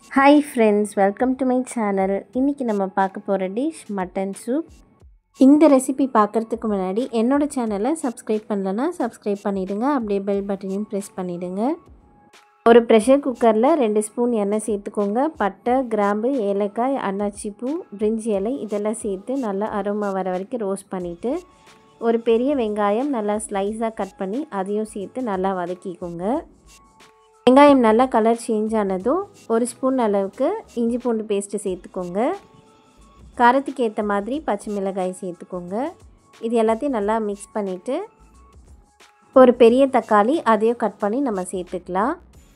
hi friends welcome to my channel இன்றைக்கி நம்ம பார்க்க போகிற டிஷ் மட்டன் சூப் இந்த ரெசிபி பார்க்குறதுக்கு முன்னாடி என்னோடய சேனலை சப்ஸ்கிரைப் பண்ணலன்னா சப்ஸ்கிரைப் பண்ணிவிடுங்க அப்படியே பெல் பட்டனையும் ப்ரெஸ் பண்ணிவிடுங்க ஒரு ப்ரெஷர் குக்கரில் ரெண்டு ஸ்பூன் எண்ணெய் சேர்த்துக்கோங்க பட்டை கிராம்பு ஏலக்காய் அன்னாச்சி பூ பிரிஞ்சி இலை இதெல்லாம் சேர்த்து நல்லா அரோமா வர வரைக்கும் ரோஸ்ட் பண்ணிவிட்டு ஒரு பெரிய வெங்காயம் நல்லா ஸ்லைஸாக கட் பண்ணி அதையும் சேர்த்து நல்லா வதக்கிக்கோங்க வெங்காயம் நல்லா கலர் சேஞ்ச் ஆனதும் ஒரு ஸ்பூன் அளவுக்கு இஞ்சி பூண்டு பேஸ்ட்டு சேர்த்துக்கோங்க காரத்துக்கு ஏற்ற மாதிரி பச்சை மிளகாய் சேர்த்துக்கோங்க இது எல்லாத்தையும் நல்லா மிக்ஸ் பண்ணிவிட்டு ஒரு பெரிய தக்காளி அதையும் கட் பண்ணி நம்ம சேர்த்துக்கலாம்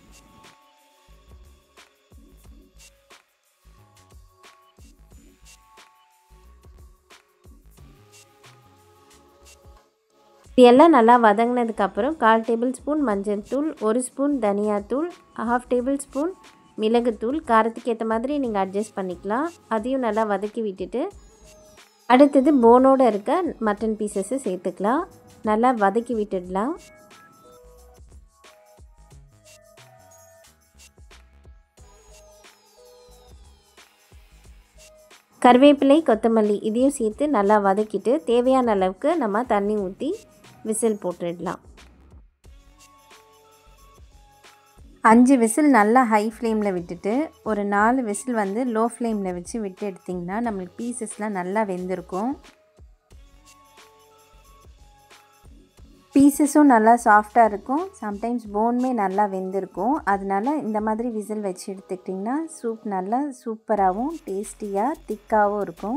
இது எல்லாம் நல்லா வதங்கினதுக்கப்புறம் கால் டேபிள் ஸ்பூன் மஞ்சள் தூள் ஒரு ஸ்பூன் தனியாத்தூள் ஹாஃப் டேபிள் ஸ்பூன் மிளகுத்தூள் காரத்துக்கு ஏற்ற மாதிரி நீங்கள் அட்ஜஸ்ட் பண்ணிக்கலாம் அதையும் நல்லா வதக்கி விட்டுட்டு அடுத்தது போனோடு இருக்க மட்டன் பீசஸை சேர்த்துக்கலாம் நல்லா வதக்கி விட்டுடலாம் கருவேப்பிலை கொத்தமல்லி இதையும் சேர்த்து நல்லா வதக்கிட்டு தேவையான அளவுக்கு நம்ம தண்ணி ஊற்றி விசில் போட்டுடலாம் அஞ்சு விசில் நல்லா ஹை ஃப்ளேமில் விட்டுட்டு ஒரு நாலு விசில் வந்து லோ ஃப்ளேமில் வச்சு விட்டு எடுத்திங்கன்னா நம்மளுக்கு பீசஸ்லாம் நல்லா வெந்திருக்கும் பீசஸும் நல்லா சாஃப்டாக இருக்கும் சம்டைம்ஸ் போனுமே நல்லா வெந்திருக்கும் அதனால இந்த மாதிரி விசில் வச்சு எடுத்துக்கிட்டிங்கன்னா சூப் நல்லா சூப்பராகவும் டேஸ்டியாக திக்காகவும் இருக்கும்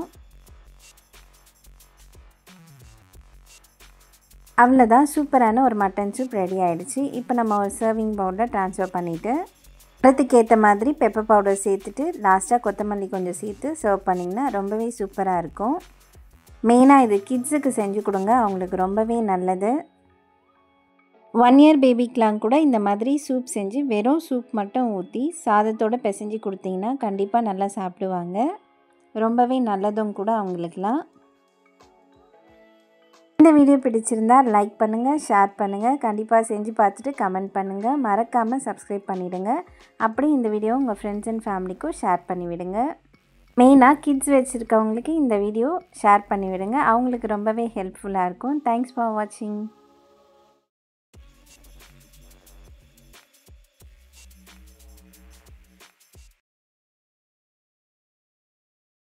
அவ்வளோதான் சூப்பரான ஒரு மட்டன் சூப் ரெடி ஆகிடுச்சு இப்போ நம்ம ஒரு சர்விங் பவுலில் ட்ரான்ஸ்ஃபர் பண்ணிவிட்டு பழத்துக்கு ஏற்ற மாதிரி பெப்பர் பவுடர் சேர்த்துட்டு லாஸ்ட்டாக கொத்தமல்லி கொஞ்சம் சேர்த்து சர்வ் பண்ணிங்கன்னா ரொம்பவே சூப்பராக இருக்கும் மெயினாக இது கிட்ஸுக்கு செஞ்சு கொடுங்க அவங்களுக்கு ரொம்பவே நல்லது ஒன் இயர் பேபிக்கெலாம் கூட இந்த மாதிரி சூப் செஞ்சு வெறும் சூப் மட்டும் ஊற்றி சாதத்தோடு பிசைஞ்சு கொடுத்தீங்கன்னா கண்டிப்பாக நல்லா சாப்பிடுவாங்க ரொம்பவே நல்லதும் கூட அவங்களுக்குலாம் இந்த வீடியோ பிடிச்சிருந்தா லைக் பண்ணுங்கள் ஷேர் பண்ணுங்கள் கண்டிப்பாக செஞ்சு பார்த்துட்டு கமெண்ட் பண்ணுங்கள் மறக்காமல் சப்ஸ்கிரைப் பண்ணிவிடுங்க அப்படி இந்த வீடியோ உங்கள் ஃப்ரெண்ட்ஸ் அண்ட் ஃபேமிலிக்கும் ஷேர் பண்ணிவிடுங்க மெயினாக கிட்ஸ் வச்சுருக்கவங்களுக்கு இந்த வீடியோ ஷேர் பண்ணிவிடுங்க அவங்களுக்கு ரொம்பவே ஹெல்ப்ஃபுல்லாக இருக்கும் தேங்க்ஸ் ஃபார் வாட்சிங்